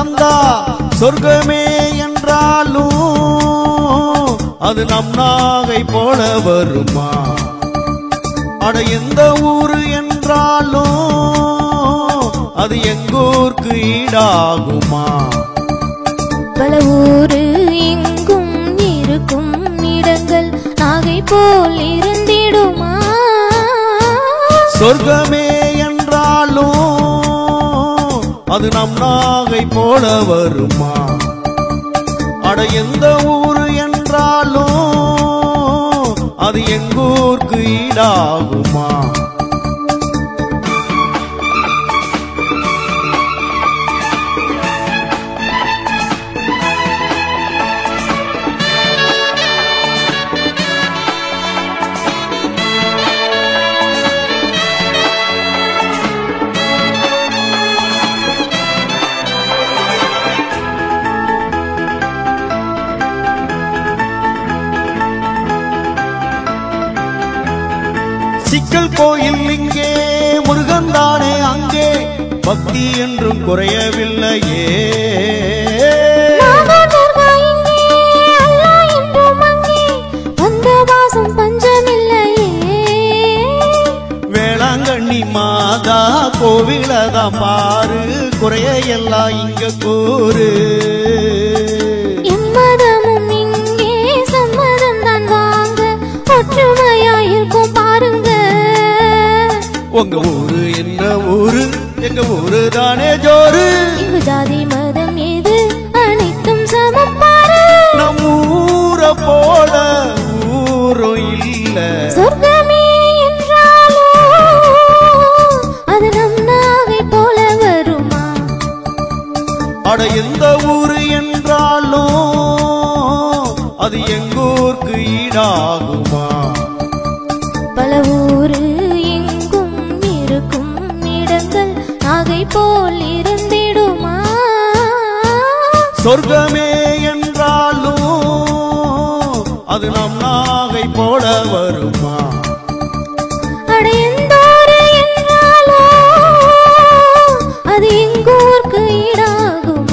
கடந்தா சொர்க்கமே என்றாலும் அது நம் நாகை போல வருமா அட எந்த ஊரு என்றாலும் அது எங்கூர்க்கு ஈடாகுமா பல ஊரு எங்கும் இருக்கும் இடங்கள் நாகை போல் இருந்திடுமா சொர்க்கமே என்றாலும் அது நம் நாகை போல வருமா அட எந்த ஊரு என்றாலும் அது எங்கூர்க்கு ஈடாகுமா சிக்கல் கோயில் இங்கே முருகன் தானே அங்கே பக்தி என்றும் குறையவில்லையே நாகதர்கா இங்கே, அல்லாஹ் என்றும் அங்கே, வந்த வாசம் பஞ்சமில்லையே வேளாங்கண்ணி மாதா கோவிலதான் பாரு குறைய எல்லாம் இங்க கூறு எம்மதமும் இங்கே சம்மதம் தான் வாங்க ஒற்றுமையாயிருக்கும் பாருங்க உங்க ஊரு என்ன ஊரு எங்க ஊரு தானே ஜோரு இங்கு ஜாதி மதம் ஏது அனைத்தும் சமம் பாரு நம் ஊரை போல ஊரும் இல்ல சொர்க்கமே என்றாலும் அது நம் நாகை போல வருமா அட எந்த ஊரு என்றாலும் அது எங்கூர்க்கு ஈடாகுமா பல ஊரு எங்கும் இருக்கும் இடங்கள் நாகை போல் இருந்திடுமா சொர்க்கமே என்றாலும் அது நம் நாகை போல வருமா அட எந்தோரு என்றாலும் அது எங்கூர்க்கு ஈடாகுமா